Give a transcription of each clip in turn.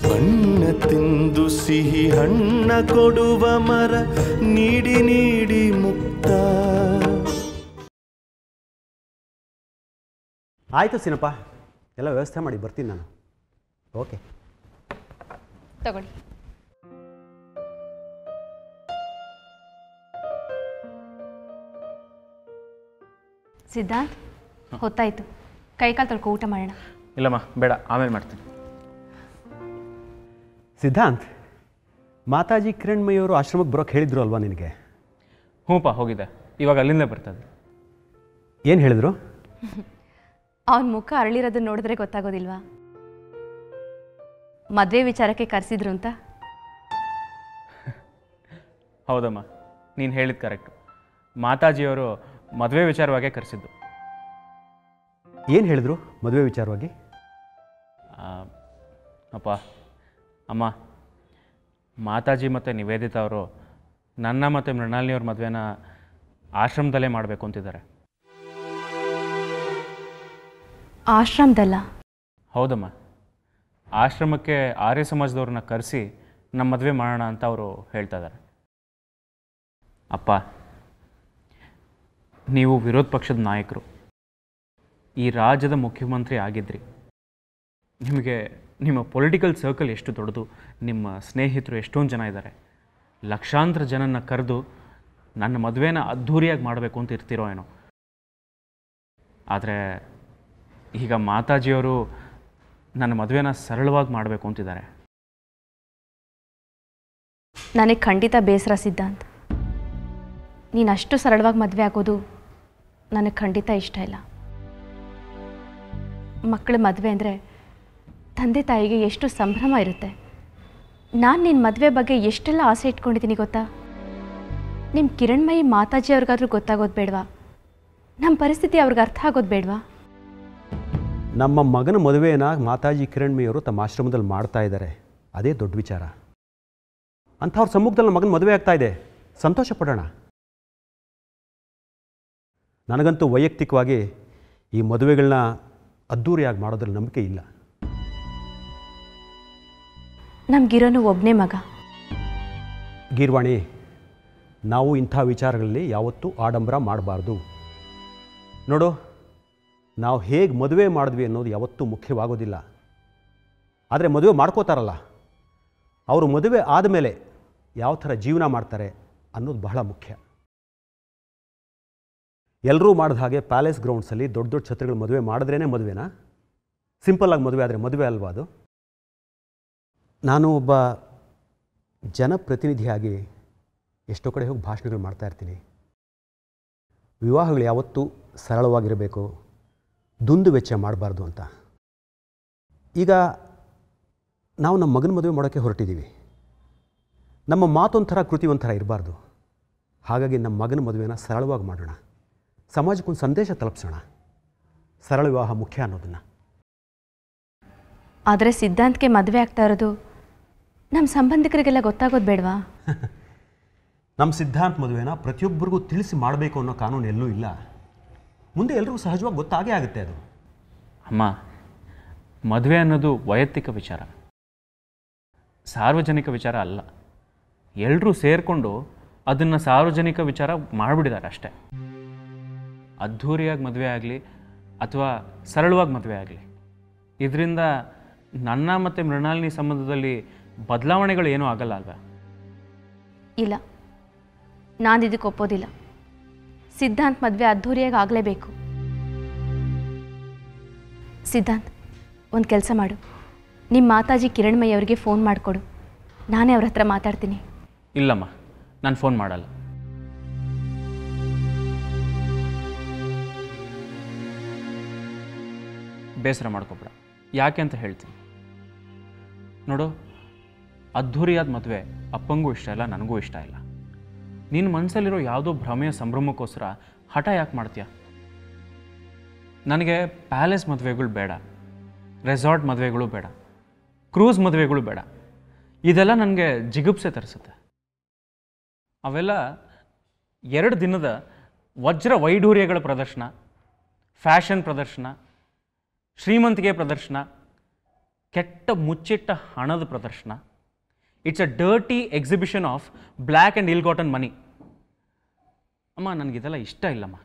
ಹಣ್ಣ ತಿಂದು ಸಿಹಿ ಹಣ್ಣ ಕೊಡುವ ಮರ ನೀಡಿ ನೀಡಿ ಮುಕ್ತ ಆಯಿತು ಸಿನಪ್ಪ ಎಲ್ಲ ವ್ಯವಸ್ಥೆ ಮಾಡಿ ಬರ್ತೀನಿ ನಾನು ಓಕೆ ತಗೊಳ್ಳಿ ಸಿದ್ಧಾಂತ್ ಹೊತ್ತಾಯ್ತು ಕೈಕಾಲು ತೊಳ್ಕೊ ಊಟ ಮಾಡೋಣ ಇಲ್ಲಮ್ಮ ಬೇಡ ಆಮೇಲೆ ಮಾಡ್ತೀನಿ ಸಿದ್ಧಾಂತ್ ಮಾತಾಜಿ ಕಿರಣ್ಮಯ್ಯವರು ಆಶ್ರಮಕ್ಕೆ ಬರೋಕ್ಕೆ ಹೇಳಿದ್ರು ಅಲ್ವಾ ನಿನಗೆ ಹ್ಞೂಪ್ಪ ಹೋಗಿದೆ ಇವಾಗ ಅಲ್ಲಿಂದ ಬರ್ತದೆ ಏನು ಹೇಳಿದ್ರು ಅವನ ಮುಖ ಅರಳಿರೋದನ್ನ ನೋಡಿದ್ರೆ ಗೊತ್ತಾಗೋದಿಲ್ವಾ ಮದುವೆ ವಿಚಾರಕ್ಕೆ ಕರೆಸಿದ್ರು ಅಂತ ಹೌದಮ್ಮ ನೀನು ಹೇಳಿದ್ದು ಕರೆಕ್ಟು ಮಾತಾಜಿಯವರು ಮದುವೆ ವಿಚಾರವಾಗೇ ಕರೆಸಿದ್ದು ಏನು ಹೇಳಿದ್ರು ಮದುವೆ ವಿಚಾರವಾಗಿ ಆ, ಅಪ್ಪ ಅಮ್ಮ ಮಾತಾಜಿ ಮತ್ತು ನಿವೇದಿತಾ ಅವರು ನನ್ನ ಮತ್ತು ಮೃಣಾಲಿನಿಯವ್ರ ಮದುವೆನ ಆಶ್ರಮದಲ್ಲೇ ಮಾಡಬೇಕು ಅಂತಿದ್ದಾರೆ ಆಶ್ರಮದಲ್ಲ ಹೌದಮ್ಮ ಆಶ್ರಮಕ್ಕೆ ಆರ್ಯ ಸಮಾಜದವ್ರನ್ನ ಕರೆಸಿ ನಮ್ಮ ಮದುವೆ ಮಾಡೋಣ ಅಂತ ಅವರು ಹೇಳ್ತಾ ಇದ್ದಾರೆ ಅಪ್ಪ ನೀವು ವಿರೋಧ ಪಕ್ಷದ ನಾಯಕರು ಈ ರಾಜ್ಯದ ಮುಖ್ಯಮಂತ್ರಿ ಆಗಿದ್ರಿ ನಿಮಗೆ ನಿಮ್ಮ ಪೊಲಿಟಿಕಲ್ ಸರ್ಕಲ್ ಎಷ್ಟು ದೊಡ್ಡದು ನಿಮ್ಮ ಸ್ನೇಹಿತರು ಎಷ್ಟೊಂದು ಜನ ಇದ್ದಾರೆ ಲಕ್ಷಾಂತರ ಜನನ ಕರೆದು ನನ್ನ ಮದುವೆನ ಅದ್ಧೂರಿಯಾಗಿ ಮಾಡಬೇಕು ಅಂತ ಇರ್ತಿರೋ ಏನೋ ಆದರೆ ಈಗ ಮಾತಾಜಿಯವರು ನನ್ನ ಮದುವೆನ ಸರಳವಾಗಿ ಮಾಡಬೇಕು ಅಂತಿದ್ದಾರೆ ನನಗೆ ಖಂಡಿತ ಬೇಸರ ಸಿದ್ಧಾಂತ್ ನೀನು ಅಷ್ಟು ಸರಳವಾಗಿ ಮದುವೆ ಆಗೋದು ನನಗೆ ಖಂಡಿತ ಇಷ್ಟ ಇಲ್ಲ ಮಕ್ಕಳ ಮದುವೆ ಅಂದರೆ ತಂದೆ ತಾಯಿಗೆ ಎಷ್ಟು ಸಂಭ್ರಮ ಇರುತ್ತೆ ನಾನು ನಿನ್ನ ಮದುವೆ ಬಗ್ಗೆ ಎಷ್ಟೆಲ್ಲ ಆಸೆ ಇಟ್ಕೊಂಡಿದ್ದೀನಿ ಗೊತ್ತಾ ನಿಮ್ಮ ಕಿರಣ್ಮಯಿ ಮಾತಾಜಿ ಅವ್ರಿಗಾದ್ರೂ ಗೊತ್ತಾಗೋದು ಬೇಡವಾ ನಮ್ಮ ಪರಿಸ್ಥಿತಿ ಅವ್ರಿಗೆ ಅರ್ಥ ಆಗೋದು ಬೇಡವಾ ನಮ್ಮ ಮಗನ ಮದುವೆನ ಮಾತಾಜಿ ಕಿರಣ್ಮಯ್ಯವರು ತಮ್ಮ ಆಶ್ರಮದಲ್ಲಿ ಮಾಡ್ತಾ ಇದ್ದಾರೆ ಅದೇ ದೊಡ್ಡ ವಿಚಾರ ಅಂಥವ್ರ ಸಮ್ಮುಖದಲ್ಲಿ ನಮ್ಮ ಮಗನ ಮದುವೆ ಆಗ್ತಾ ಇದೆ ಸಂತೋಷ ಪಡೋಣ ನನಗಂತೂ ವೈಯಕ್ತಿಕವಾಗಿ ಈ ಮದುವೆಗಳನ್ನ ಅದ್ಧೂರಿಯಾಗಿ ಮಾಡೋದ್ರಲ್ಲಿ ನಂಬಿಕೆ ಇಲ್ಲ ನಮಗಿರೋನು ಒಬ್ಬನೇ ಮಗ ಗೀರ್ವಾಣಿ ನಾವು ಇಂಥ ವಿಚಾರಗಳಲ್ಲಿ ಯಾವತ್ತೂ ಆಡಂಬರ ಮಾಡಬಾರ್ದು ನೋಡು ನಾವು ಹೇಗೆ ಮದುವೆ ಮಾಡಿದ್ವಿ ಅನ್ನೋದು ಯಾವತ್ತೂ ಮುಖ್ಯವಾಗೋದಿಲ್ಲ ಆದರೆ ಮದುವೆ ಮಾಡ್ಕೋತಾರಲ್ಲ ಅವರು ಮದುವೆ ಆದಮೇಲೆ ಯಾವ ಥರ ಜೀವನ ಮಾಡ್ತಾರೆ ಅನ್ನೋದು ಬಹಳ ಮುಖ್ಯ ಎಲ್ಲರೂ ಮಾಡಿದ ಹಾಗೆ ಪ್ಯಾಲೇಸ್ ಗ್ರೌಂಡ್ಸಲ್ಲಿ ದೊಡ್ಡ ದೊಡ್ಡ ಛತ್ರಗಳು ಮದುವೆ ಮಾಡಿದ್ರೇ ಮದುವೆನಾ ಸಿಂಪಲ್ಲಾಗಿ ಮದುವೆ ಆದರೆ ಮದುವೆ ಅಲ್ವಾ ಅದು ನಾನು ಒಬ್ಬ ಜನಪ್ರತಿನಿಧಿಯಾಗಿ ಎಷ್ಟೋ ಕಡೆ ಹೋಗಿ ಭಾಷಣಗಳು ಮಾಡ್ತಾ ಇರ್ತೀನಿ ವಿವಾಹಗಳು ಯಾವತ್ತೂ ಸರಳವಾಗಿರಬೇಕು ದುಂದು ವೆಚ್ಚ ಮಾಡಬಾರ್ದು ಅಂತ ಈಗ ನಾವು ನಮ್ಮ ಮಗನ ಮದುವೆ ಮಾಡೋಕ್ಕೆ ಹೊರಟಿದ್ದೀವಿ ನಮ್ಮ ಮಾತೊಂಥರ ಕೃತಿ ಒಂಥರ ಇರಬಾರ್ದು ಹಾಗಾಗಿ ನಮ್ಮ ಮಗನ ಮದುವೆನ ಸರಳವಾಗಿ ಮಾಡೋಣ ಸಮಾಜಕ್ಕೊಂದು ಸಂದೇಶ ತಲುಪಿಸೋಣ ಸರಳ ವಿವಾಹ ಮುಖ್ಯ ಅನ್ನೋದನ್ನು ಆದರೆ ಸಿದ್ಧಾಂತ್ಗೆ ಮದುವೆ ಆಗ್ತಾ ಇರೋದು ನಮ್ಮ ಸಂಬಂಧಿಕರಿಗೆಲ್ಲ ಗೊತ್ತಾಗೋದು ಬೇಡವಾ ನಮ್ಮ ಸಿದ್ಧಾಂತ ಮದುವೆನ ಪ್ರತಿಯೊಬ್ಬರಿಗೂ ತಿಳಿಸಿ ಮಾಡಬೇಕು ಅನ್ನೋ ಕಾನೂನು ಎಲ್ಲೂ ಇಲ್ಲ ಮುಂದೆ ಎಲ್ರಿಗೂ ಸಹಜವಾಗಿ ಗೊತ್ತಾಗೇ ಆಗುತ್ತೆ ಅದು ಅಮ್ಮ ಮದುವೆ ಅನ್ನೋದು ವೈಯಕ್ತಿಕ ವಿಚಾರ ಸಾರ್ವಜನಿಕ ವಿಚಾರ ಅಲ್ಲ ಎಲ್ಲರೂ ಸೇರಿಕೊಂಡು ಅದನ್ನು ಸಾರ್ವಜನಿಕ ವಿಚಾರ ಮಾಡಿಬಿಟ್ಟಿದ್ದಾರೆ ಅಷ್ಟೇ ಅದ್ಧೂರಿಯಾಗಿ ಮದುವೆ ಆಗಲಿ ಅಥವಾ ಸರಳವಾಗಿ ಮದುವೆ ಆಗಲಿ ಇದರಿಂದ ನನ್ನ ಮತ್ತು ಮೃಣಾಲಿನಿ ಸಂಬಂಧದಲ್ಲಿ ಬದಲಾವಣೆಗಳು ಏನೂ ಆಗಲ್ಲ ಅಲ್ವಾ ಇಲ್ಲ ನಾನು ಇದಕ್ಕೆ ಒಪ್ಪೋದಿಲ್ಲ ಸಿದ್ಧಾಂತ್ ಮದುವೆ ಅದ್ಧೂರಿಯಾಗಿ ಆಗಲೇಬೇಕು ಸಿದ್ಧಾಂತ್ ಒಂದು ಕೆಲಸ ಮಾಡು ನಿಮ್ಮ ಮಾತಾಜಿ ಕಿರಣ್ಮಯ್ಯ ಅವರಿಗೆ ಫೋನ್ ಮಾಡಿಕೊಡು ನಾನೇ ಅವ್ರ ಹತ್ರ ಮಾತಾಡ್ತೀನಿ ಇಲ್ಲಮ್ಮ ನಾನು ಫೋನ್ ಮಾಡಲ್ಲ ಬೇಸರ ಮಾಡ್ಕೊಬೇಡ ಯಾಕೆ ಅಂತ ಹೇಳ್ತೀನಿ ನೋಡು ಅದ್ಧೂರಿಯಾದ ಮದುವೆ ಅಪ್ಪಂಗೂ ಇಷ್ಟ ಇಲ್ಲ ನನಗೂ ಇಷ್ಟ ಇಲ್ಲ ನಿನ್ನ ಮನಸ್ಸಲ್ಲಿರೋ ಯಾವುದೋ ಭ್ರಮೆಯ ಸಂಭ್ರಮಕ್ಕೋಸ್ಕರ ಹಠ ಯಾಕೆ ಮಾಡ್ತೀಯ ನನಗೆ ಪ್ಯಾಲೇಸ್ ಮದುವೆಗಳು ಬೇಡ ರೆಸಾರ್ಟ್ ಮದುವೆಗಳು ಬೇಡ ಕ್ರೂಸ್ ಮದುವೆಗಳು ಬೇಡ ಇದೆಲ್ಲ ನನಗೆ ಜಿಗುಪ್ಸೆ ತರಿಸುತ್ತೆ ಅವೆಲ್ಲ ಎರಡು ದಿನದ ವಜ್ರ ವೈಢೂರ್ಯಗಳ ಪ್ರದರ್ಶನ ಫ್ಯಾಷನ್ ಪ್ರದರ್ಶನ ಶ್ರೀಮಂತಿಕೆ ಪ್ರದರ್ಶನ ಕೆಟ್ಟ ಮುಚ್ಚಿಟ್ಟ ಹಣದ ಪ್ರದರ್ಶನ it's a dirty exhibition of black and ill gotten money ಅಮ್ಮ ನನಗಿದೆಲ್ಲ ಇಷ್ಟ ಇಲ್ಲಮ್ಮ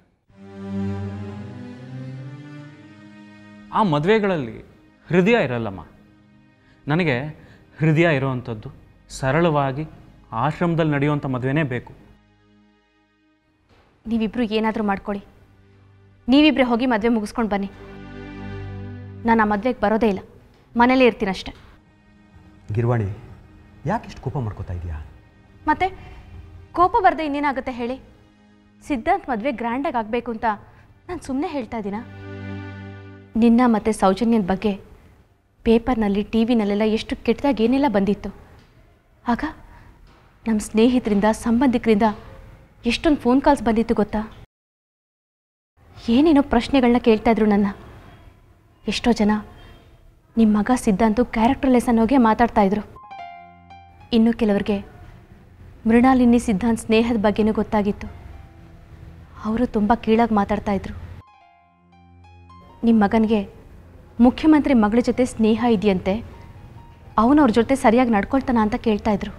ಆ ಮದುವೆಗಳಲ್ಲಿ ಹೃದಯ ಇರಲ್ಲಮ್ಮ ನನಗೆ ಹೃದಯ ಇರೋವಂಥದ್ದು ಸರಳವಾಗಿ ಆಶ್ರಮದಲ್ಲಿ ನಡೆಯುವಂಥ ಮದುವೆನೇ ಬೇಕು ನೀವಿಬ್ಬರು ಏನಾದರೂ ಮಾಡ್ಕೊಳ್ಳಿ ನೀವಿಬ್ಬರೇ ಹೋಗಿ ಮದುವೆ ಮುಗಿಸ್ಕೊಂಡು ಬನ್ನಿ ನಾನು ಆ ಮದುವೆಗೆ ಬರೋದೇ ಇಲ್ಲ ಮನೇಲೇ ಇರ್ತೀನಿ ಅಷ್ಟೆ ಗಿರ್ವಾಣಿ ಯಾಕೆ ಇಷ್ಟು ಕೋಪ ಮಾಡ್ಕೋತಾ ಇದೆಯಾ ಮತ್ತೆ ಕೋಪ ಬರದೆ ಇನ್ನೇನಾಗುತ್ತೆ ಹೇಳಿ ಸಿದ್ಧಾಂತ್ ಮದುವೆ ಗ್ರ್ಯಾಂಡಾಗಿ ಆಗಬೇಕು ಅಂತ ನಾನು ಸುಮ್ಮನೆ ಹೇಳ್ತಾ ಇದ್ದೀನಾ ನಿನ್ನ ಮತ್ತು ಸೌಜನ್ಯದ ಬಗ್ಗೆ ಪೇಪರ್ನಲ್ಲಿ ಟಿ ವಿನಲ್ಲೆಲ್ಲ ಎಷ್ಟು ಕೆಟ್ಟದಾಗಿ ಏನೆಲ್ಲ ಬಂದಿತ್ತು ಆಗ ನಮ್ಮ ಸ್ನೇಹಿತರಿಂದ ಸಂಬಂಧಿಕರಿಂದ ಎಷ್ಟೊಂದು ಫೋನ್ ಕಾಲ್ಸ್ ಬಂದಿತ್ತು ಗೊತ್ತಾ ಏನೇನೋ ಪ್ರಶ್ನೆಗಳನ್ನ ಕೇಳ್ತಾ ಇದ್ರು ನನ್ನ ಎಷ್ಟೋ ಜನ ನಿಮ್ಮ ಮಗ ಸಿದ್ಧಾಂತು ಕ್ಯಾರೆಕ್ಟರ್ಲೆಸ್ ಅನ್ನೋಗೆ ಮಾತಾಡ್ತಾ ಇದ್ರು ಇನ್ನು ಕೆಲವರಿಗೆ ಮೃಣಾಲಿನಿ ಸಿದ್ಧಾಂತ್ ಸ್ನೇಹದ ಬಗ್ಗೆನೂ ಗೊತ್ತಾಗಿತ್ತು ಅವರು ತುಂಬ ಕೀಳಾಗಿ ಮಾತಾಡ್ತಾ ಇದ್ರು ನಿಮ್ಮ ಮಗನಿಗೆ ಮುಖ್ಯಮಂತ್ರಿ ಮಗಳ ಜೊತೆ ಸ್ನೇಹ ಇದೆಯಂತೆ ಅವನು ಅವ್ರ ಜೊತೆ ಸರಿಯಾಗಿ ನಡ್ಕೊಳ್ತಾನ ಅಂತ ಕೇಳ್ತಾ ಇದ್ರು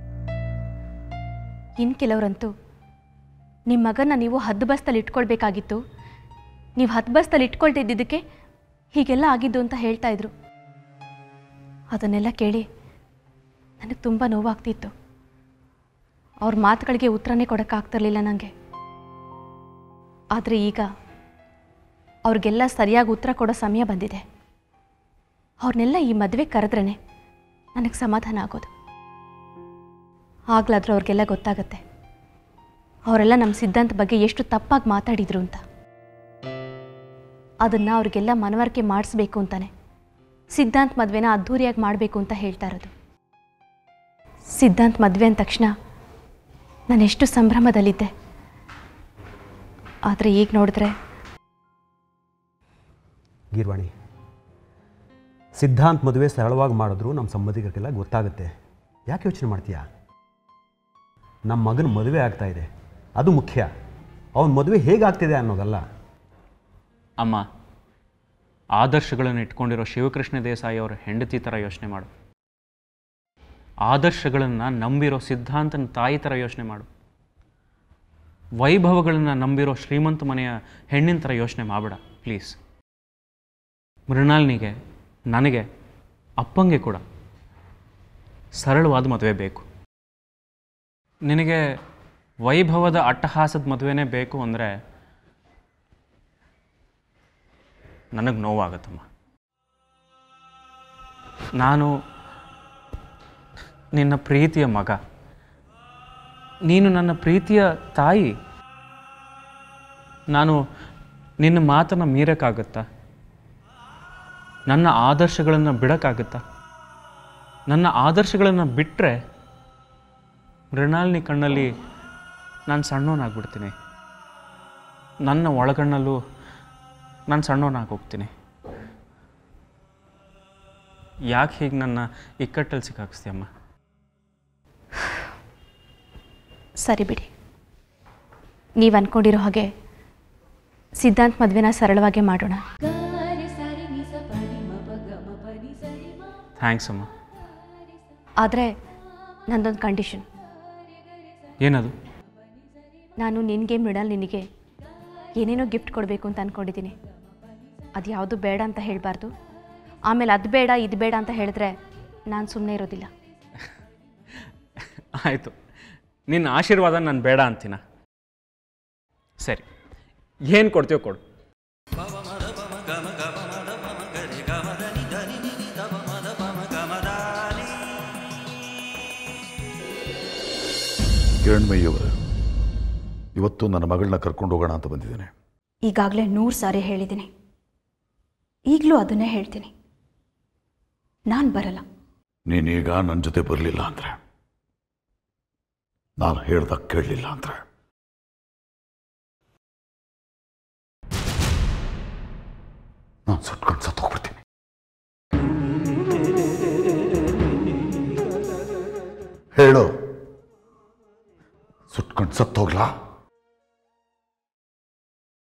ಇನ್ನು ಕೆಲವರಂತೂ ನಿಮ್ಮ ಮಗನ ನೀವು ಹದ್ದು ಬಸ್ತಲ್ಲಿ ಇಟ್ಕೊಳ್ಬೇಕಾಗಿತ್ತು ನೀವು ಹತ್ತು ಬಸ್ತಲ್ಲಿ ಇಟ್ಕೊಳ್ತಿದ್ದಕ್ಕೆ ಹೀಗೆಲ್ಲ ಆಗಿದ್ದು ಅಂತ ಹೇಳ್ತಾ ಇದ್ರು ಅದನ್ನೆಲ್ಲ ಕೇಳಿ ನನಗೆ ತುಂಬ ನೋವಾಗ್ತಿತ್ತು ಅವ್ರ ಮಾತುಗಳಿಗೆ ಉತ್ತರನೇ ಕೊಡೋಕ್ಕಾಗ್ತಿರ್ಲಿಲ್ಲ ನನಗೆ ಆದರೆ ಈಗ ಅವ್ರಿಗೆಲ್ಲ ಸರಿಯಾಗಿ ಉತ್ತರ ಕೊಡೋ ಸಮಯ ಬಂದಿದೆ ಅವ್ರನ್ನೆಲ್ಲ ಈ ಮದುವೆ ಕರೆದ್ರೇ ನನಗೆ ಸಮಾಧಾನ ಆಗೋದು ಆಗ್ಲಾದ್ರೂ ಅವ್ರಿಗೆಲ್ಲ ಗೊತ್ತಾಗತ್ತೆ ಅವರೆಲ್ಲ ನಮ್ಮ ಸಿದ್ಧಾಂತ ಬಗ್ಗೆ ಎಷ್ಟು ತಪ್ಪಾಗಿ ಮಾತಾಡಿದ್ರು ಅಂತ ಅದನ್ನು ಅವ್ರಿಗೆಲ್ಲ ಮನವರಿಕೆ ಮಾಡಿಸ್ಬೇಕು ಅಂತಾನೆ ಸಿದ್ಧಾಂತ್ ಮದುವೆನ ಅದ್ಧೂರಿಯಾಗಿ ಮಾಡಬೇಕು ಅಂತ ಹೇಳ್ತಾ ಇರೋದು ಸಿದ್ಧಾಂತ್ ಮದುವೆ ಅಂದ ತಕ್ಷಣ ನಾನು ಎಷ್ಟು ಸಂಭ್ರಮದಲ್ಲಿದ್ದೆ ಆದರೆ ಈಗ ನೋಡಿದ್ರೆ ಗೀರ್ವಾಣಿ ಸಿದ್ಧಾಂತ್ ಮದುವೆ ಸರಳವಾಗಿ ಮಾಡಿದ್ರು ನಮ್ಮ ಸಂಬಂಧಿಕರಿಗೆಲ್ಲ ಗೊತ್ತಾಗುತ್ತೆ ಯಾಕೆ ಯೋಚನೆ ಮಾಡ್ತೀಯಾ ನಮ್ಮ ಮಗನ ಮದುವೆ ಆಗ್ತಾ ಇದೆ ಅದು ಮುಖ್ಯ ಅವನ ಮದುವೆ ಹೇಗಾಗ್ತಿದೆ ಅನ್ನೋದಲ್ಲ ಅಮ್ಮ ಆದರ್ಶಗಳನ್ನು ಇಟ್ಕೊಂಡಿರೋ ಶಿವಕೃಷ್ಣ ದೇಸಾಯಿ ಅವರ ಹೆಂಡತಿ ಥರ ಯೋಚನೆ ಮಾಡು ಆದರ್ಶಗಳನ್ನು ನಂಬಿರೋ ಸಿದ್ಧಾಂತನ ತಾಯಿ ಥರ ಯೋಚನೆ ಮಾಡು ವೈಭವಗಳನ್ನು ನಂಬಿರೋ ಶ್ರೀಮಂತ ಮನೆಯ ಹೆಣ್ಣಿನ ಥರ ಯೋಚನೆ ಮಾಡಬೇಡ ಪ್ಲೀಸ್ ಮೃಣಾಲ್ನಿಗೆ ನನಗೆ ಅಪ್ಪಂಗೆ ಕೂಡ ಸರಳವಾದ ಮದುವೆ ಬೇಕು ನಿನಗೆ ವೈಭವದ ಅಟ್ಟಹಾಸದ ಮದುವೆನೇ ಬೇಕು ಅಂದರೆ ನನಗೆ ನೋವಾಗತ್ತಮ್ಮ ನಾನು ನಿನ್ನ ಪ್ರೀತಿಯ ಮಗ ನೀನು ನನ್ನ ಪ್ರೀತಿಯ ತಾಯಿ ನಾನು ನಿನ್ನ ಮಾತನ್ನು ಮೀರಕ್ಕಾಗತ್ತಾ ನನ್ನ ಆದರ್ಶಗಳನ್ನು ಬಿಡೋಕ್ಕಾಗತ್ತಾ ನನ್ನ ಆದರ್ಶಗಳನ್ನು ಬಿಟ್ಟರೆ ಮೃಣಾಲಿನಿ ಕಣ್ಣಲ್ಲಿ ನಾನು ಸಣ್ಣವನಾಗ್ಬಿಡ್ತೀನಿ ನನ್ನ ಒಳಗಣ್ಣಲ್ಲೂ ನಾನು ಸಣ್ಣವನಾಗಿ ಹೋಗ್ತೀನಿ ಯಾಕೆ ಹೀಗೆ ನನ್ನ ಇಕ್ಕಟ್ಟಲ್ಲಿ ಸಿಕ್ಕಾಕಿಸ್ತೀಯಮ್ಮ ಸರಿ ಬಿಡಿ ನೀವು ಅಂದ್ಕೊಂಡಿರೋ ಹಾಗೆ ಸಿದ್ಧಾಂತ್ ಮದುವೆನ ಸರಳವಾಗೇ ಮಾಡೋಣ ಥ್ಯಾಂಕ್ಸ್ ಅಮ್ಮ ಆದರೆ ನಂದೊಂದು ಕಂಡೀಷನ್ ಏನದು ನಾನು ನಿನಗೆ ಮೃಣಾಲ್ ನಿನಗೆ ಏನೇನೋ ಗಿಫ್ಟ್ ಕೊಡಬೇಕು ಅಂತ ಅಂದ್ಕೊಂಡಿದ್ದೀನಿ ಅದು ಯಾವುದು ಬೇಡ ಅಂತ ಹೇಳಬಾರ್ದು ಆಮೇಲೆ ಅದು ಬೇಡ ಇದು ಬೇಡ ಅಂತ ಹೇಳಿದ್ರೆ ನಾನು ಸುಮ್ಮನೆ ಇರೋದಿಲ್ಲ ಆಯಿತು ನಿನ್ನ ಆಶೀರ್ವಾದ ನಾನು ಬೇಡ ಅಂತೀನ ಸರಿ ಏನು ಕೊಡ್ತೀವೋ ಕೊಡು ಕಿರಣ್ಮಯ್ಯವರ ಇವತ್ತು ನನ್ನ ಮಗಳನ್ನ ಕರ್ಕೊಂಡು ಹೋಗೋಣ ಅಂತ ಬಂದಿದ್ದೇನೆ ಈಗಾಗಲೇ ನೂರು ಸಾರಿ ಹೇಳಿದ್ದೀನಿ ಈಗಲೂ ಅದನ್ನೇ ಹೇಳ್ತೀನಿ ನಾನು ಬರಲ್ಲ ನೀನೀಗ ನನ್ನ ಜೊತೆ ಬರಲಿಲ್ಲ ಅಂದರೆ ನಾನು ಹೇಳ್ದಾಗ ಕೇಳಲಿಲ್ಲ ಅಂದರೆ ನಾನು ಸುಟ್ಕೊಂಡು ಸತ್ತೋಗ್ಬಿಡ್ತೀನಿ ಹೇಳು ಸುಟ್ಕೊಂಡು ಸತ್ತೋಗ್ಲಾ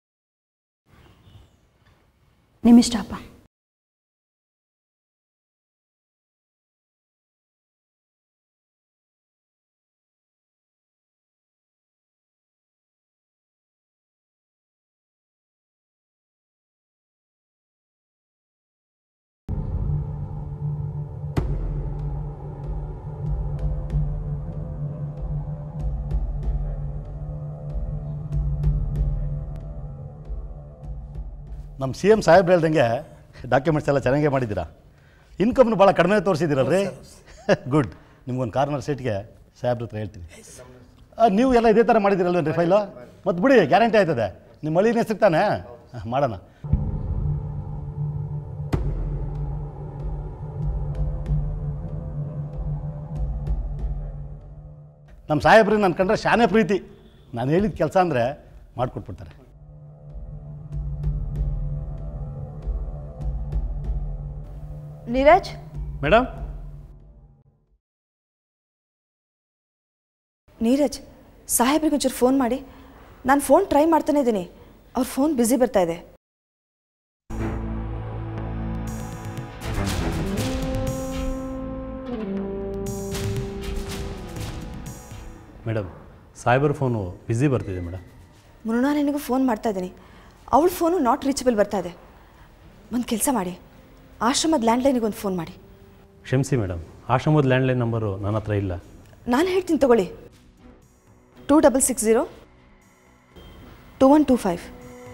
ನಿಮ್ಮಿಷ್ಟ ಅಪ್ಪ ನಮ್ಮ ಸಿ ಎಮ್ ಸಾಹೇಬ್ರು ಹೇಳ್ದಂಗೆ ಡಾಕ್ಯುಮೆಂಟ್ಸ್ ಎಲ್ಲ ಚೆನ್ನಾಗೇ ಮಾಡಿದ್ದೀರಾ ಇನ್ಕಮ್ನು ಭಾಳ ಕಡಿಮೆ ತೋರಿಸಿದ್ದೀರಲ್ರಿ ಗುಡ್ ನಿಮ್ಗೊಂದು ಕಾರ್ನರ್ ಸೀಟ್ಗೆ ಸಾಹೇಬ್ರ ಹತ್ರ ಹೇಳ್ತೀನಿ ಆ, ನೀವು ಎಲ್ಲ ಇದೇ ಥರ ಮಾಡಿದ್ದೀರಲ್ವೇನ್ರಿ ಫೈಲು ಮತ್ತು ಬಿಡಿ ಗ್ಯಾರಂಟಿ ಆಯ್ತದೆ ನಿಮ್ಮ ಮಳಿನೇ ಸಿಗ್ತಾನೆ ಆ, ಮಾಡೋಣ ನಮ್ಮ ಸಾಹೇಬ್ರಿಗೆ ನನ್ನ ಕಂಡ್ರೆ ಶಾನೆ ಪ್ರೀತಿ ನಾನು ಹೇಳಿದ ಕೆಲಸ ಅಂದರೆ ಮಾಡಿಕೊಟ್ಬಿಡ್ತಾರೆ ನೀರಜ್ ಮೇಡಮ್ ನೀರಜ್ ಸಾಹೇಬ್ರಿಗೆ ಒಂಚೂರು ಫೋನ್ ಮಾಡಿ ನಾನು ಫೋನ್ ಟ್ರೈ ಮಾಡ್ತಾನೆ ಇದ್ದೀನಿ ಅವ್ರ ಫೋನ್ ಬ್ಯುಸಿ ಬರ್ತಾ ಇದೆ ಮೇಡಮ್ ಸಾಯ್ಬರ್ ಫೋನು ಬ್ಯುಸಿ ಬರ್ತಿದೆ ಮೇಡಮ್ ಮೃಣಾಲಿನಿಗೂ ಫೋನ್ ಮಾಡ್ತಾ ಇದ್ದೀನಿ ಅವಳ ಫೋನು ನಾಟ್ ರೀಚಬಲ್ ಬರ್ತಾ ಇದೆ ಒಂದು ಕೆಲಸ ಮಾಡಿ ಆಶ್ರಮದ ಲ್ಯಾಂಡ್ಲೈನಿಗೆ ಒಂದು ಫೋನ್ ಮಾಡಿ ಕ್ಷಮಿಸಿ ಮೇಡಮ್ ಆಶ್ರಮದ ಲ್ಯಾಂಡ್ಲೈನ್ ನಂಬರು ನನ್ನ ಹತ್ರ ಇಲ್ಲ ನಾನು ಹೇಳ್ತೀನಿ ತಗೊಳ್ಳಿ two double six zero two one two five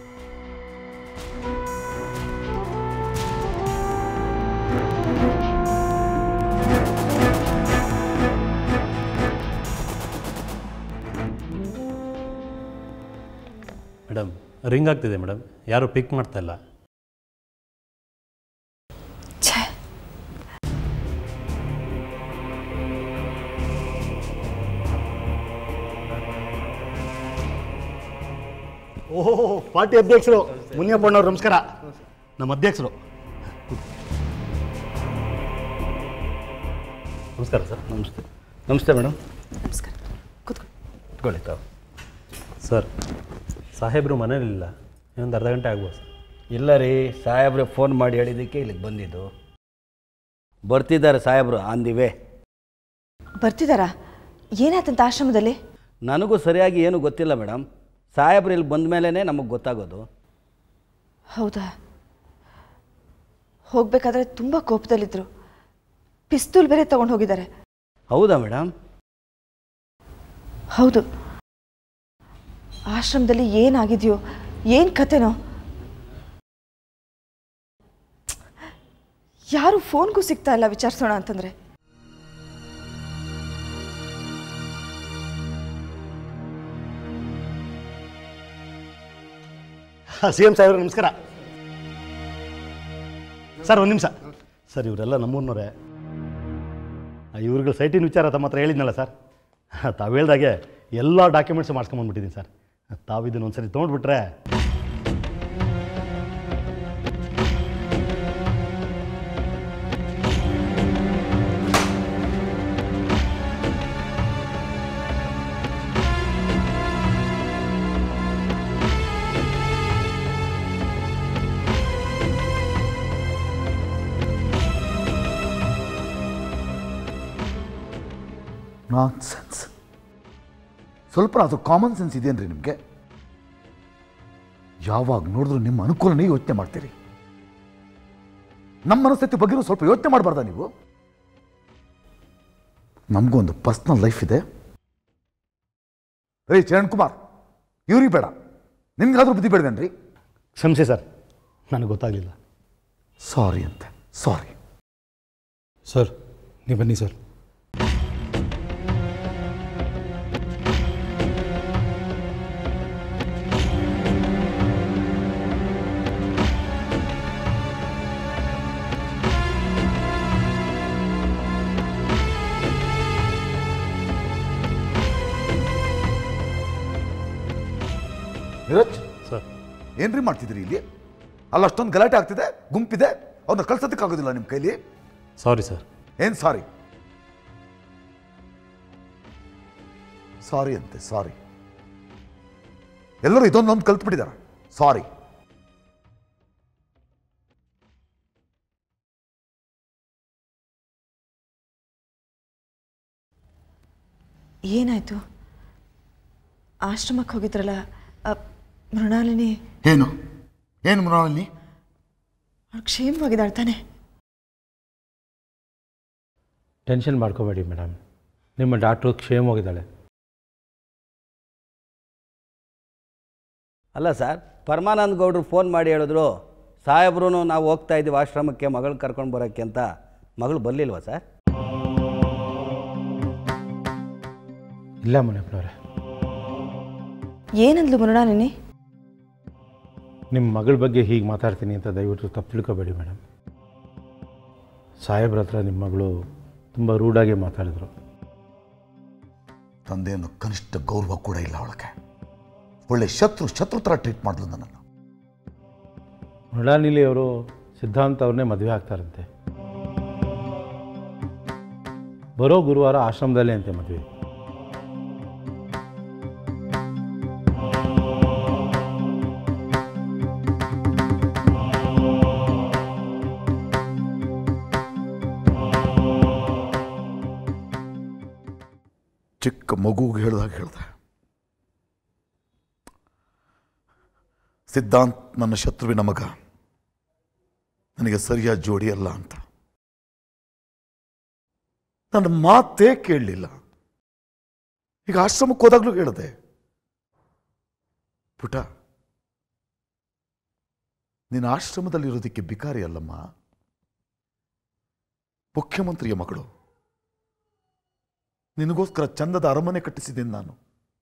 madam ring ಆಗ್ತಿದೆ ಮೇಡಮ್ ಯಾರೂ ಪಿಕ್ ಮಾಡ್ತಾ ಇಲ್ಲ ಛೇ ಓಹೋ ಪಾರ್ಟಿ ಅಧ್ಯಕ್ಷರು ಮುನಿಯಪ್ಪಣ್ಣವ್ರು ನಮಸ್ಕಾರ ನಮ್ಮ ಅಧ್ಯಕ್ಷರು ನಮಸ್ಕಾರ ಸರ್ ನಮಸ್ತೆ ನಮಸ್ತೆ ಮೇಡಮ್ ನಮಸ್ಕಾರ ಕೂತ್ಕೊಳ್ಳಿ ಇಟ್ಕೊಳ್ಳಿ ತಾವು ಸರ್ ಸಾಹೇಬರು ಮನೇಲಿಲ್ಲ ಇನ್ನೊಂದು ಅರ್ಧ ಗಂಟೆ ಆಗ್ಬೋದು ಸರ್ ಇಲ್ಲ ರೀ ಸಾಹೇಬ್ರೆ ಫೋನ್ ಮಾಡಿ ಹೇಳಿದ್ದಕ್ಕೆ ಇಲ್ಲಿಗೆ ಬಂದಿದ್ದು ಬರ್ತಿದ್ದಾರೆ ಸಾಹೇಬರು ಆನ್ ದಿ ವೇ ಬರ್ತಿದ್ದಾರಾ ಏನಾಯ್ತಂತ ಆಶ್ರಮದಲ್ಲಿ ನನಗೂ ಸರಿಯಾಗಿ ಏನೂ ಗೊತ್ತಿಲ್ಲ ಮೇಡಮ್ ಸಾಹೇಬ್ರು ಇಲ್ಲಿ ಬಂದ ಮೇಲೇ ನಮಗೆ ಗೊತ್ತಾಗೋದು ಹೌದಾ ಹೋಗ್ಬೇಕಾದ್ರೆ ತುಂಬ ಕೋಪದಲ್ಲಿದ್ದರು ಪಿಸ್ತೂಲ್ ಬೇರೆ ತಗೊಂಡು ಹೋಗಿದ್ದಾರೆ ಹೌದಾ ಮೇಡಮ್ ಹೌದು ಆಶ್ರಮದಲ್ಲಿ ಏನಾಗಿದೆಯೋ ಏನು ಕತೆನೋ ಯಾರು ಫೋನ್ಗೂ ಸಿಗ್ತಾ ಇಲ್ಲ ವಿಚಾರಿಸೋಣ ಅಂತಂದ್ರೆ ಸಿ ಎಮ್ ಸಾಹೇಬ್ರು ನಮಸ್ಕಾರ ಸರ್ ಒಂದು ನಿಮಿಷ ಸರ್ ಇವರೆಲ್ಲ ನಮ್ಮೂರಿನವರೇ ಇವ್ರುಗಳ ಸೈಟಿನ ವಿಚಾರ ತಮ್ಮ ಹತ್ರ ಹೇಳಿದ್ನಲ್ಲ ಸರ್ ತಾವು ಹೇಳ್ದಾಗೆ ಎಲ್ಲ ಡಾಕ್ಯುಮೆಂಟ್ಸ್ ಮಾಡ್ಸ್ಕೊಂಬಂದ್ಬಿಟ್ಟಿದ್ದೀನಿ ಸರ್ ತಾವು ಇದನ್ನು ಒಂದ್ಸರಿ ತೊಗೊಂಡ್ಬಿಟ್ರೆ ನಾನ್ ಸೆನ್ಸ್ ಸ್ವಲ್ಪ ಅದು ಕಾಮನ್ ಸೆನ್ಸ್ ಇದೆಯೇನ್ರಿ ನಿಮಗೆ ಯಾವಾಗ ನೋಡಿದ್ರು ನಿಮ್ಮ ಅನುಕೂಲನೇ ಯೋಚನೆ ಮಾಡ್ತೀರಿ ನಮ್ಮ ಮನಸ್ಥಿತಿ ಬಗ್ಗೆನೂ ಸ್ವಲ್ಪ ಯೋಚನೆ ಮಾಡಬಾರ್ದ ನೀವು ನಮಗೂ ಒಂದು ಪರ್ಸ್ನಲ್ ಲೈಫ್ ಇದೆ ರೇ ಚರಣ್ ಕುಮಾರ್ ಇವ್ರಿಗೆ ಬೇಡ ನಿಮ್ಗಾದ್ರೂ ಬುದ್ಧಿ ಬೇಡವೇನ್ರಿ ಕ್ಷಮಿಸಿ ಸರ್ ನನಗೆ ಗೊತ್ತಾಗಲಿಲ್ಲ ಸಾರಿ ಅಂತೆ ಸಾರಿ ಸರ್ ನೀವು ಬನ್ನಿ ಸರ್ ನೀರಜ್ ಸರ್ ಏನ್ರಿ ಮಾಡ್ತಿದ್ರಿ ಇಲ್ಲಿ ಅಲ್ಲ ಅಷ್ಟೊಂದು ಗಲಾಟೆ ಆಗ್ತಿದೆ ಗುಂಪಿದೆ ಅವ್ರನ್ನ ಕಳ್ಸೋದಕ್ಕಾಗೋದಿಲ್ಲ ನಿಮ್ಮ ಕೈಲಿ ಸಾರಿ ಸರ್ ಏನ್ ಸಾರಿ ಸಾರಿ ಅಂತೆ ಸಾರಿ ಎಲ್ಲರೂ ಇದೊಂದೊಂದು ಕಲ್ತ್ಬಿಟ್ಟಿದ್ದಾರೆ ಸಾರಿ ಏನಾಯ್ತು ಆಶ್ರಮಕ್ಕೆ ಹೋಗಿದ್ರಲ್ಲ ಅ, ಮೃಣಾಲಿನಿ ಏನು ಏನು ಮೃಣಾಲಿನಿ ಅವ್ಳು ಕ್ಷೇಮವಾಗಿದ್ದಾಳೆ ತಾನೆ ಟೆನ್ಷನ್ ಮಾಡ್ಕೋಬೇಡಿ ಮೇಡಮ್ ನಿಮ್ಮ ಡಾಕ್ಟ್ರು ಕ್ಷೇಮವಾಗಿದ್ದಾಳೆ ಅಲ್ಲ ಸರ್ ಪರಮಾನಂದ್ ಗೌಡ್ರು ಫೋನ್ ಮಾಡಿ ಹೇಳಿದ್ರು ಸಾಹೇಬ್ರು ನಾವು ಹೋಗ್ತಾ ಇದ್ದೀವಿ ಆಶ್ರಮಕ್ಕೆ ಮಗಳು ಕರ್ಕೊಂಡು ಬರೋಕ್ಕೆ ಅಂತ ಮಗಳು ಬರಲಿಲ್ವಾ ಸರ್ ಇಲ್ಲ ಮುನಿಯಪ್ಪನವ್ರೆ ಏನಂದ್ಲು ಮುರುಣ ನಿನ್ನೆ ನಿಮ್ಮ ಮಗಳ ಬಗ್ಗೆ ಹೀಗೆ ಮಾತಾಡ್ತೀನಿ ಅಂತ ದಯವಿಟ್ಟು ತಪ್ಪು ತಿಳ್ಕೊಬೇಡಿ ಮೇಡಮ್ ಸಾಹೇಬ್ರ ಹತ್ರ ನಿಮ್ಮ ಮಗಳು ತುಂಬ ರೂಢಾಗಿ ಮಾತಾಡಿದ್ರು ತಂದೆಯನ್ನು ಕನಿಷ್ಠ ಗೌರವ ಕೂಡ ಇಲ್ಲ ಅವಳಿಗೆ ಒಳ್ಳೆ ಶತ್ರು ಶತ್ರು ಥರ ಟ್ರೀಟ್ ಮಾಡಿದ್ಲು ನನ್ನನ್ನು ಮೃಣಾಲಿನಿ ಅವರು ಸಿದ್ಧಾಂತ ಅವ್ರನ್ನೇ ಮದುವೆ ಆಗ್ತಾರಂತೆ ಬರೋ ಗುರುವಾರ ಆಶ್ರಮದಲ್ಲೇ ಅಂತೆ ಮದುವೆ ಚಿಕ್ಕ ಮಗುಗೆ ಹೇಳ್ದಾಗ ಹೇಳ್ದೆ ಸಿದ್ಧಾಂತ್ ನನ್ನ ಶತ್ರುವಿನ ಮಗ ನನಗೆ ಸರಿಯಾದ ಜೋಡಿ ಅಲ್ಲ ಅಂತ ನನ್ನ ಮಾತೇ ಕೇಳಲಿಲ್ಲ ಈಗ ಆಶ್ರಮಕ್ಕೆ ಹೋದಾಗ್ಲೂ ಹೇಳಿದೆ ಪುಟ ನೀನು ಆಶ್ರಮದಲ್ಲಿರೋದಕ್ಕೆ ಬಿಕಾರಿ ಅಲ್ಲಮ್ಮ ಮುಖ್ಯಮಂತ್ರಿಯ ಮಗಳು ನಿನಗೋಸ್ಕರ ಚಂದದ ಅರಮನೆ ಕಟ್ಟಿಸಿದ್ದೀನಿ ನಾನು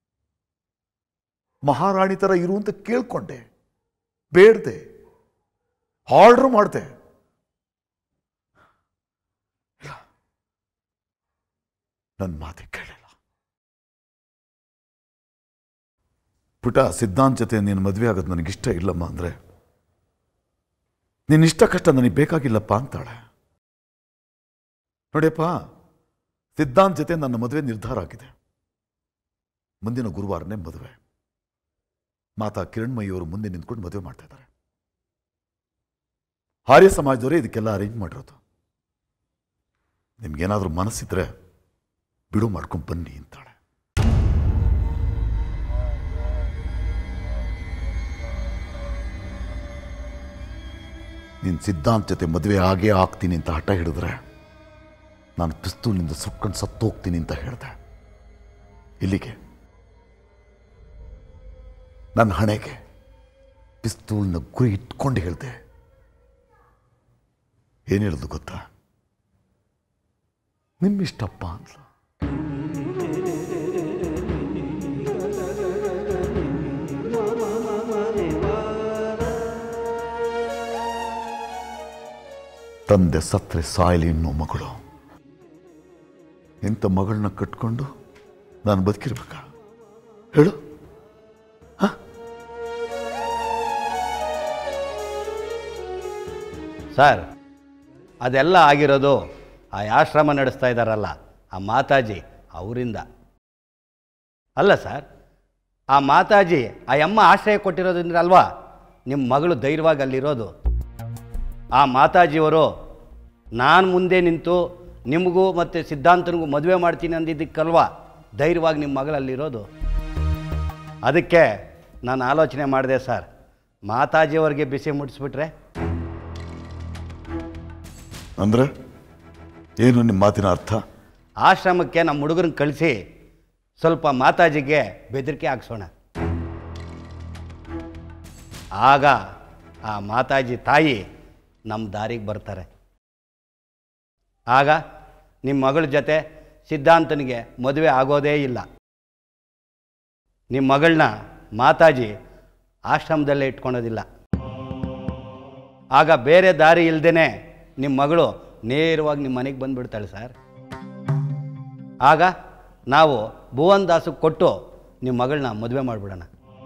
ಮಹಾರಾಣಿ ಥರ ಇರು ಅಂತ ಕೇಳ್ಕೊಂಡೆ ಬೇಡ್ದೆ ಆರ್ಡರ್ ಮಾಡಿದೆ ಇಲ್ಲ ನನ್ನ ಮಾತೆ ಕೇಳಿಲ್ಲ ಪುಟ ಸಿದ್ಧಾಂತ್ ಜೊತೆ ನೀನು ಮದುವೆ ಆಗೋದು ನನಗಿಷ್ಟ ಇಲ್ಲಮ್ಮ ಅಂದರೆ ನಿನ್ನ ಇಷ್ಟ ಕಷ್ಟ ನನಗೆ ಬೇಕಾಗಿಲ್ಲಪ್ಪ ಅಂತಾಳೆ ನೋಡಿಯಪ್ಪ ಸಿದ್ಧಾಂತ್ ಜೊತೆ ನನ್ನ ಮದುವೆ ನಿರ್ಧಾರ ಆಗಿದೆ ಮುಂದಿನ ಗುರುವಾರನೇ ಮದುವೆ ಮಾತಾ ಕಿರಣ್ಮಯ್ಯವರು ಮುಂದೆ ನಿಂತ್ಕೊಂಡು ಮದುವೆ ಮಾಡ್ತಾ ಇದ್ದಾರೆ ಆರ್ಯ ಸಮಾಜದವರೇ ಇದಕ್ಕೆಲ್ಲ ಅರೇಂಜ್ ಮಾಡಿರೋದು ನಿಮ್ಗೇನಾದ್ರೂ ಮನಸ್ಸಿದ್ರೆ ಬಿಡು ಮಾಡ್ಕೊಂಡು ಬನ್ನಿ ಅಂತಾಳೆ ನೀನು ಸಿದ್ಧಾಂತ್ ಜೊತೆ ಮದುವೆ ಆಗೇ ಆಗ್ತೀನಿ ಅಂತ ಹಠ ಹಿಡಿದ್ರೆ ನಾನು ಪಿಸ್ತೂಲಿನಿಂದ ಸುಟ್ಕೊಂಡು ಸತ್ತು ಹೋಗ್ತೀನಿ ಅಂತ ಹೇಳಿದೆ ಇಲ್ಲಿಗೆ ನನ್ನ ಹಣೆಗೆ ಪಿಸ್ತೂಲ್ನ ಗುರಿ ಇಟ್ಕೊಂಡು ಹೇಳಿದೆ ಏನು ಹೇಳೋದು ಗೊತ್ತಾ ನಿಮ್ಮಿಷ್ಟಪ್ಪ ಅಂತ ತಂದೆ ಸತ್ರೆ ಸಾಯಲಿ ಅನ್ನೋ ಮಗಳು ಇಂಥ ಮಗಳನ್ನ ಕಟ್ಕೊಂಡು ನಾನು ಬದುಕಿರ್ಬೇಕಾ ಹೇಳು ಸರ್ ಅದೆಲ್ಲ ಆಗಿರೋದು ಆ ಆಶ್ರಮ ನಡೆಸ್ತಾ ಇದ್ದಾರಲ್ಲ ಆ ಮಾತಾಜಿ ಅವರಿಂದ ಅಲ್ಲ ಸರ್ ಆ ಮಾತಾಜಿ ಆ ಅಮ್ಮ ಆಶ್ರಯ ಕೊಟ್ಟಿರೋದ್ರಿಂದ ಅಲ್ವಾ ನಿಮ್ಮ ಮಗಳು ಧೈರ್ಯವಾಗಿ ಅಲ್ಲಿರೋದು ಆ ಮಾತಾಜಿಯವರು ನಾನು ಮುಂದೆ ನಿಂತು ನಿಮಗೂ ಮತ್ತು ಸಿದ್ಧಾಂತನಿಗೂ ಮದುವೆ ಮಾಡ್ತೀನಿ ಅಂದಿದ್ದಕ್ಕಲ್ವಾ ಧೈರ್ಯವಾಗಿ ನಿಮ್ಮ ಮಗಳಲ್ಲಿರೋದು ಅದಕ್ಕೆ ನಾನು ಆಲೋಚನೆ ಮಾಡಿದೆ ಸರ್ ಮಾತಾಜಿಯವರಿಗೆ ಬಿಸಿ ಮುಟ್ಟಿಸ್ಬಿಟ್ರೆ ಅಂದ್ರೆ ಏನು ನಿಮ್ಮ ಮಾತಿನ ಅರ್ಥ ಆಶ್ರಮಕ್ಕೆ ನಮ್ಮ ಹುಡುಗರನ್ನ ಕಳಿಸಿ ಸ್ವಲ್ಪ ಮಾತಾಜಿಗೆ ಬೆದರಿಕೆ ಹಾಕ್ಸೋಣ ಆಗ ಆ ಮಾತಾಜಿ ತಾಯಿ ನಮ್ಮ ದಾರಿಗೆ ಬರ್ತಾರೆ ಆಗ ನಿಮ್ಮ ಮಗಳ ಜೊತೆ ಸಿದ್ಧಾಂತನಿಗೆ ಮದುವೆ ಆಗೋದೇ ಇಲ್ಲ ನಿಮ್ಮ ಮಗಳನ್ನ ಮಾತಾಜಿ ಆಶ್ರಮದಲ್ಲೇ ಇಟ್ಕೊಳೋದಿಲ್ಲ ಆಗ ಬೇರೆ ದಾರಿ ಇಲ್ದೇ ನಿಮ್ಮ ಮಗಳು ನೇರವಾಗಿ ನಿಮ್ಮ ಮನೆಗೆ ಬಂದುಬಿಡ್ತಾಳೆ ಸರ್ ಆಗ ನಾವು ಭುವನ್ ದಾಸಕ್ಕೆ ಕೊಟ್ಟು ನಿಮ್ಮ ಮಗಳನ್ನ ಮದುವೆ ಮಾಡಿಬಿಡೋಣ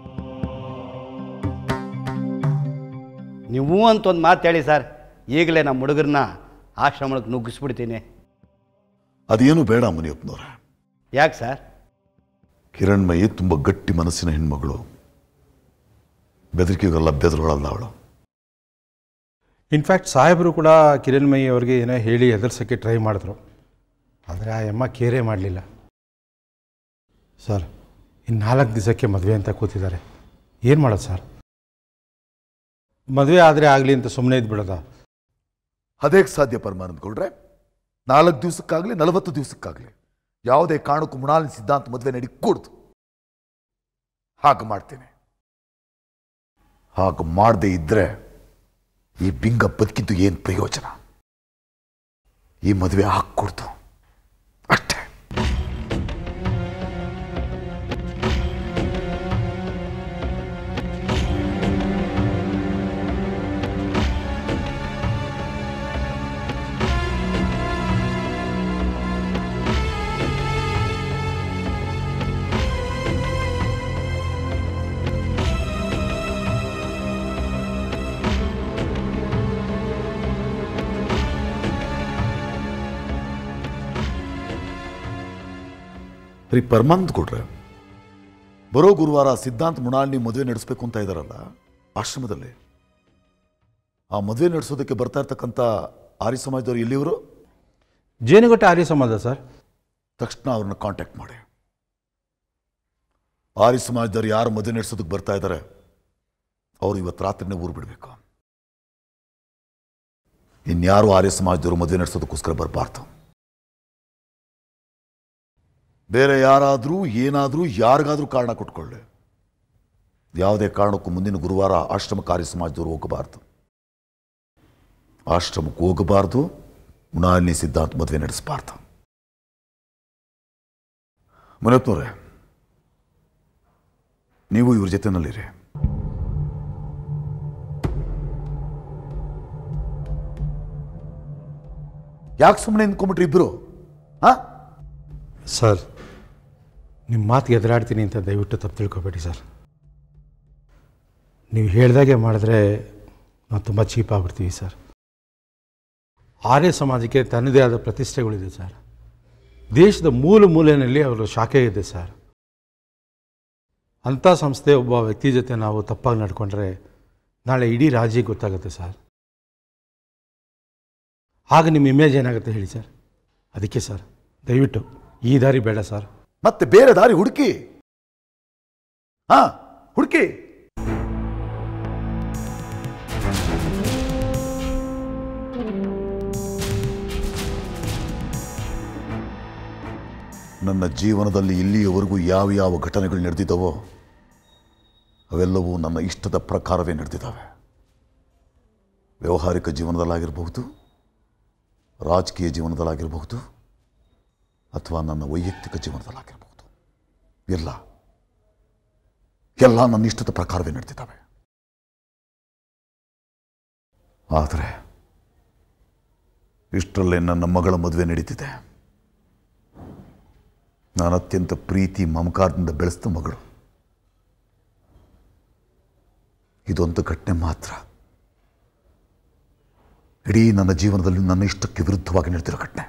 ನೀವು ಅಂತ ಒಂದು ಮಾತು ಹೇಳಿ ಸರ್ ಈಗಲೇ ನಮ್ಮ ಹುಡುಗರನ್ನ ಆಶ್ರಮಕ್ಕೆ ನುಗ್ಗಿಸ್ಬಿಡ್ತೀನಿ ಅದೇನು ಬೇಡ ಮುನಿಯಪ್ಪನವ್ರೆ ಯಾಕೆ ಸರ್ ಕಿರಣ್ಮಯಿ ತುಂಬ ಗಟ್ಟಿ ಮನಸ್ಸಿನ ಹೆಣ್ಮಗಳು ಬೆದರಿಕೆಗೆಲ್ಲ ಬೆದರುಗಳಲ್ಲ ಅವಳು ಇನ್ಫ್ಯಾಕ್ಟ್ ಸಾಹೇಬರು ಕೂಡ ಕಿರಣ್ಮಯಿ ಅವ್ರಿಗೆ ಏನೋ ಹೇಳಿ ಹೆದರ್ಸೋಕ್ಕೆ ಟ್ರೈ ಮಾಡಿದ್ರು ಆದರೆ ಆ ಅಮ್ಮ ಕೇರೇ ಮಾಡಲಿಲ್ಲ ಸರ್ ಇನ್ನು ನಾಲ್ಕು ದಿವಸಕ್ಕೆ ಮದುವೆ ಅಂತ ಕೂತಿದ್ದಾರೆ ಏನು ಮಾಡೋದು ಸರ್ ಮದುವೆ ಆದರೆ ಆಗಲಿ ಅಂತ ಸುಮ್ಮನೆ ಇದ್ಬಿಡೋದಾ ಅದೇಗೆ ಸಾಧ್ಯ ಪರಮಾನಂದ ಗೌಡ್ರೆ ನಾಲ್ಕು ದಿವಸಕ್ಕಾಗಲಿ ನಲವತ್ತು ದಿವಸಕ್ಕಾಗಲಿ ಯಾವುದೇ ಕಾರಣಕ್ಕೂ ಮೃಣಾಲಿನ ಸಿದ್ಧಾಂತ ಮದುವೆ ನಡಿ ಕೂಡ್ದು ಹಾಗೆ ಮಾಡ್ತೇನೆ ಹಾಗೆ ಮಾಡದೇ ಇದ್ರೆ ಈ ಬಿಂಗ ಬದುಕಿದ್ದು ಏನು ಪ್ರಯೋಜನ ಈ ಮದುವೆ ಹಾಕ್ಕೊಡ್ತು ಅಷ್ಟೇ ರೀ ಪರಮಾನಂದ್ ಕೊಡ್ರೆ ಬರೋ ಗುರುವಾರ ಸಿದ್ಧಾಂತ್ ಮುನಾಳ್ನಿ ಮದುವೆ ನಡೆಸಬೇಕು ಅಂತ ಇದ್ದಾರಲ್ಲ ಆಶ್ರಮದಲ್ಲಿ ಆ ಮದುವೆ ನಡೆಸೋದಕ್ಕೆ ಬರ್ತಾ ಇರ್ತಕ್ಕಂಥ ಆರ್ಯ ಸಮಾಜದವ್ರು ಎಲ್ಲಿವರು ಜೇನುಗಟ್ಟೆ ಆರ್ಯ ಸಮಾಜ ಸರ್ ತಕ್ಷಣ ಅವ್ರನ್ನ ಕಾಂಟ್ಯಾಕ್ಟ್ ಮಾಡಿ ಆರ್ಯ ಸಮಾಜದವ್ರು ಯಾರು ಮದುವೆ ನಡೆಸೋದಕ್ಕೆ ಬರ್ತಾ ಇದ್ದಾರೆ ಅವರು ಇವತ್ತು ರಾತ್ರಿನೇ ಊರು ಬಿಡಬೇಕು ಇನ್ಯಾರು ಆರ್ಯ ಸಮಾಜದವರು ಮದುವೆ ನಡೆಸೋದಕ್ಕೋಸ್ಕರ ಬರಬಾರ್ದು ಬೇರೆ ಯಾರಾದರೂ ಏನಾದರೂ ಯಾರಿಗಾದರೂ ಕಾರಣ ಕೊಟ್ಕೊಳ್ಳಿ ಯಾವುದೇ ಕಾರಣಕ್ಕೂ ಮುಂದಿನ ಗುರುವಾರ ಆಶ್ರಮ ಕಾರ್ಯ ಸಮಾಜದವರು ಹೋಗಬಾರ್ದು ಆಶ್ರಮಕ್ಕೆ ಹೋಗಬಾರ್ದು ಮುನಾಲಿನಿ ಸಿದ್ಧಾಂತ ಮದುವೆ ನಡೆಸಬಾರ್ದು ಮುನತ್ನವ್ರೆ ನೀವು ಇವ್ರ ಜೊತೆನಲ್ಲಿರಿ ಯಾಕೆ ಸುಮ್ಮನೆ ನಿಂತ್ಕೊಂಡ್ಬಿಟ್ರಿ ಇಬ್ರು ಹಾ ಸರ್ ನಿಮ್ಮ ಮಾತಿಗೆ ಎದುರಾಡ್ತೀನಿ ಅಂತ ದಯವಿಟ್ಟು ತಪ್ಪು ತಿಳ್ಕೊಬೇಡಿ ಸರ್ ನೀವು ಹೇಳ್ದಾಗೆ ಮಾಡಿದ್ರೆ ನಾವು ತುಂಬ ಚೀಪ್ ಆಗ್ಬಿಡ್ತೀವಿ ಸರ್ ಆರ್ಯ ಸಮಾಜಕ್ಕೆ ತನ್ನದೇ ಆದ ಪ್ರತಿಷ್ಠೆಗಳಿದೆ ಸರ್ ದೇಶದ ಮೂಲ ಮೂಲೆಯಲ್ಲಿ ಅವರ ಶಾಖೆ ಇದೆ ಸರ್ ಅಂಥ ಸಂಸ್ಥೆ ಒಬ್ಬ ವ್ಯಕ್ತಿ ಜೊತೆ ನಾವು ತಪ್ಪಾಗಿ ನಡ್ಕೊಂಡ್ರೆ ನಾಳೆ ಇಡೀ ರಾಜ್ಯಕ್ಕೆ ಗೊತ್ತಾಗುತ್ತೆ ಸರ್ ಆಗ ನಿಮ್ಮ ಇಮೇಜ್ ಏನಾಗುತ್ತೆ ಹೇಳಿ ಸರ್ ಅದಕ್ಕೆ ಸರ್ ದಯವಿಟ್ಟು ಈ ದಾರಿ ಬೇಡ ಸರ್ ಮತ್ತೆ ಬೇರೆ ದಾರಿ ಹುಡುಕಿ ಹಾ ಹುಡುಕಿ ನನ್ನ ಜೀವನದಲ್ಲಿ ಇಲ್ಲಿಯವರೆಗೂ ಯಾವ ಯಾವ ಘಟನೆಗಳು ನಡೆದಿದ್ದವೋ ಅವೆಲ್ಲವೂ ನನ್ನ ಇಷ್ಟದ ಪ್ರಕಾರವೇ ನಡೆದಿದ್ದಾವೆ ವ್ಯಾವಹಾರಿಕ ಜೀವನದಲ್ಲಾಗಿರಬಹುದು ರಾಜಕೀಯ ಜೀವನದಲ್ಲಾಗಿರಬಹುದು ಅಥವಾ ನನ್ನ ವೈಯಕ್ತಿಕ ಜೀವನದಲ್ಲಾಗಿರಬಹುದು ಎಲ್ಲ ಎಲ್ಲ ನನ್ನ ಇಷ್ಟದ ಪ್ರಕಾರವೇ ನಡೆದಿದ್ದಾವೆ ಆದರೆ ಇಷ್ಟರಲ್ಲೇ ನನ್ನ ಮಗಳ ಮದುವೆ ನಡೀತಿದೆ ನಾನು ಅತ್ಯಂತ ಪ್ರೀತಿ ಮಮಕಾರದಿಂದ ಬೆಳೆಸಿದ ಮಗಳು ಇದೊಂದು ಘಟನೆ ಮಾತ್ರ ಇಡೀ ನನ್ನ ಜೀವನದಲ್ಲಿ ನನ್ನ ಇಷ್ಟಕ್ಕೆ ವಿರುದ್ಧವಾಗಿ ನಡೆದಿರೋ ಘಟನೆ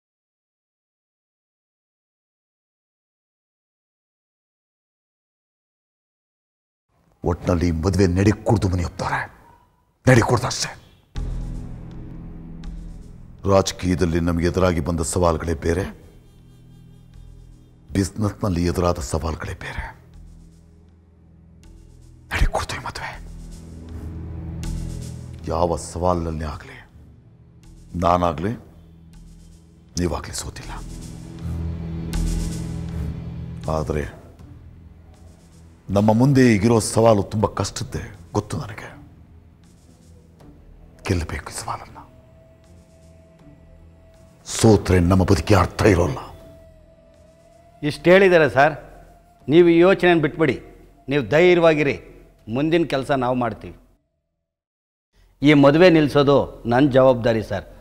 ಒಟ್ಟಿನಲ್ಲಿ ಮದುವೆ ನಡಿ ಕುಡ್ದು ಮನೆ ಹೋಗ್ತಾರೆ ನಡಿ ಅಷ್ಟೇ ರಾಜಕೀಯದಲ್ಲಿ ನಮಗೆ ಎದುರಾಗಿ ಬಂದ ಸವಾಲುಗಳೇ ಬೇರೆ ಬಿಸ್ನೆಸ್ನಲ್ಲಿ ಎದುರಾದ ಸವಾಲುಗಳೇ ಬೇರೆ ನಡಿ ಕೊಡ್ತೀವಿ ಮದುವೆ ಯಾವ ಸವಾಲಿನಲ್ಲಿ ಆಗಲಿ ನಾನಾಗಲಿ ನೀವಾಗಲಿ ಸೋತಿಲ್ಲ ಆದರೆ ನಮ್ಮ ಮುಂದೆ ಈಗಿರೋ ಸವಾಲು ತುಂಬ ಕಷ್ಟದ್ದೇ ಗೊತ್ತು ನನಗೆ ಗೆಲ್ಲಬೇಕು ಈ ಸವಾಲನ್ನು ಸೋತ್ರೆ ನಮ್ಮ ಬದುಕಿ ಅರ್ಥ ಇರೋಲ್ಲ ಇಷ್ಟು ಹೇಳಿದ್ದಾರೆ ಸರ್ ನೀವು ಈ ಯೋಚನೆ ಬಿಟ್ಬಿಡಿ ನೀವು ಧೈರ್ಯವಾಗಿರಿ ಮುಂದಿನ ಕೆಲಸ ನಾವು ಮಾಡ್ತೀವಿ ಈ ಮದುವೆ ನಿಲ್ಲಿಸೋದು ನನ್ನ ಜವಾಬ್ದಾರಿ ಸರ್